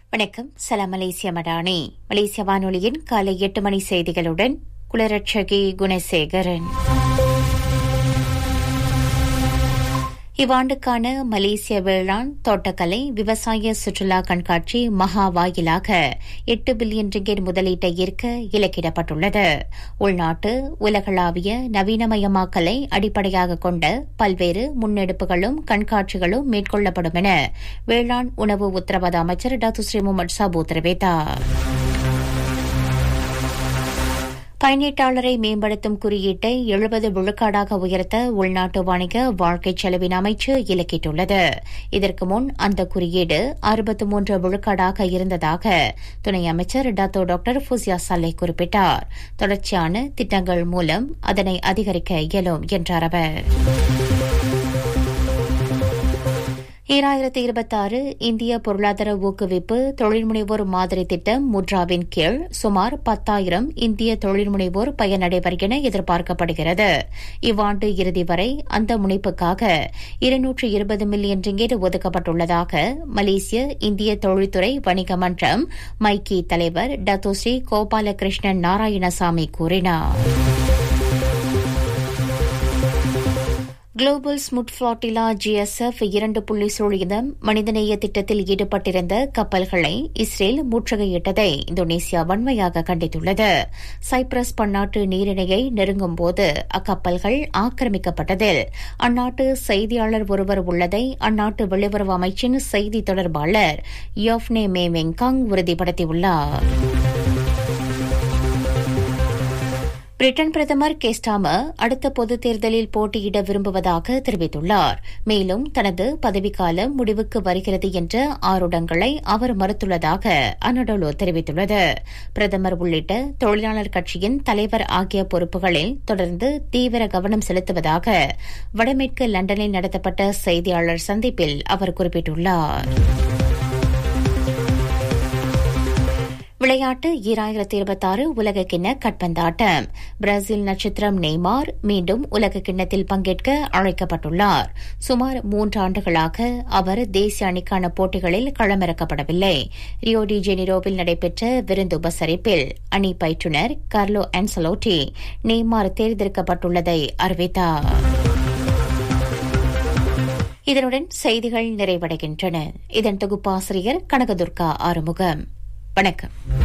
வணக்கம் சலாம் மலேசிய மடானி மலேசிய வானொலியின் காலை எட்டு மணி செய்திகளுடன் குலரட்சகி குணசேகரன் இவ்வாண்டுக்கான மலேசிய வேளாண் தோட்டக்கலை விவசாய சுற்றுலா கண்காட்சி மகா வாயிலாக எட்டு பில்லியன் ரிங்கெட் முதலீட்டை ஈர்க்க இலக்கிடப்பட்டுள்ளது உள்நாட்டு உலகளாவிய நவீனமயமாக்கலை அடிப்படையாக கொண்ட பல்வேறு முன்னெடுப்புகளும் கண்காட்சிகளும் மேற்கொள்ளப்படும் என வேளாண் உணவு உத்தரவாத அமைச்சர் டாக்டர் ஸ்ரீ முகமது சாபு தெரிவித்தார் பயனீட்டாளரை மேம்படுத்தும் குறியீட்டை எழுபது விழுக்காடாக உயர்த்த உள்நாட்டு வணிக வாழ்க்கை செலவின் அமைச்சு இலக்கிட்டுள்ளது இதற்கு முன் அந்த குறியீடு அறுபத்து மூன்று விழுக்காடாக இருந்ததாக துணை அமைச்சர் டாத்தோ டாக்டர் ஃபுசியா சல்லை குறிப்பிட்டார் தொடர்ச்சியான திட்டங்கள் மூலம் அதனை அதிகரிக்க இயலும் என்றார் அவர் ஈராயிரத்தி இருபத்தாறு இந்திய பொருளாதார ஊக்குவிப்பு தொழில்முனைவோர் மாதிரி திட்டம் முட்ராவின் கீழ் சுமார் பத்தாயிரம் இந்திய தொழில்முனைவோர் பயனடைவர் என எதிர்பார்க்கப்படுகிறது இவ்வாண்டு இறுதி வரை அந்த முனைப்புக்காக இருநூற்று இருபது மில்லியன் ரிங்கேட் ஒதுக்கப்பட்டுள்ளதாக மலேசிய இந்திய தொழில்துறை வணிக மன்றம் மைக்கி தலைவர் டத்தோஸ்ரீ கோபாலகிருஷ்ணன் நாராயணசாமி கூறினார் குளோபல் ஸ்முட் ஃபிளாட்டிலா ஜிஎஸ்எஃப் இரண்டு புள்ளி சுழியம் மனிதநேய திட்டத்தில் ஈடுபட்டிருந்த கப்பல்களை இஸ்ரேல் முற்றுகையிட்டதை இந்தோனேசியா வன்மையாக கண்டித்துள்ளது சைப்ரஸ் பன்னாட்டு நீரிணையை நெருங்கும்போது அக்கப்பல்கள் ஆக்கிரமிக்கப்பட்டதில் அந்நாட்டு செய்தியாளர் ஒருவர் உள்ளதை அந்நாட்டு வெளியுறவு அமைச்சின் செய்தி தொடர்பாளர் யோப்னே மே வெங்காங் உறுதிப்படுத்தியுள்ளார் பிரிட்டன் பிரதமர் கேஸ்டாமர் அடுத்த பொதுத் தேர்தலில் போட்டியிட விரும்புவதாக தெரிவித்துள்ளார் மேலும் தனது பதவிக்காலம் முடிவுக்கு வருகிறது என்ற ஆருடங்களை அவர் மறுத்துள்ளதாக அனடோலோ தெரிவித்துள்ளது பிரதமர் உள்ளிட்ட தொழிலாளர் கட்சியின் தலைவர் ஆகிய பொறுப்புகளில் தொடர்ந்து தீவிர கவனம் செலுத்துவதாக வடமேற்கு லண்டனில் நடத்தப்பட்ட செய்தியாளர் சந்திப்பில் அவர் குறிப்பிட்டுள்ளார் விளையாட்டு ஈராயிரத்தி இருபத்தாறு உலக கிண்ண கட்பந்தாட்டம் பிரேசில் நட்சத்திரம் நெய்மார் மீண்டும் உலக கிண்ணத்தில் பங்கேற்க அழைக்கப்பட்டுள்ளார் சுமார் மூன்றாண்டுகளாக அவர் தேசிய அணிக்கான போட்டிகளில் களமிறக்கப்படவில்லை ரியோ டி ஜெனிரோவில் நடைபெற்ற விருந்து உபசரிப்பில் அணி பயிற்றுநர் கார்லோ ஆன்சலோட்டி நெய்மார் தேர்ந்தெடுக்கப்பட்டுள்ளதை அறிவித்தார் இதனுடன் செய்திகள் நிறைவடைகின்றன இதன் தொகுப்பாசிரியர் கனகதுர்கா ஆறுமுகம் வணக்கம்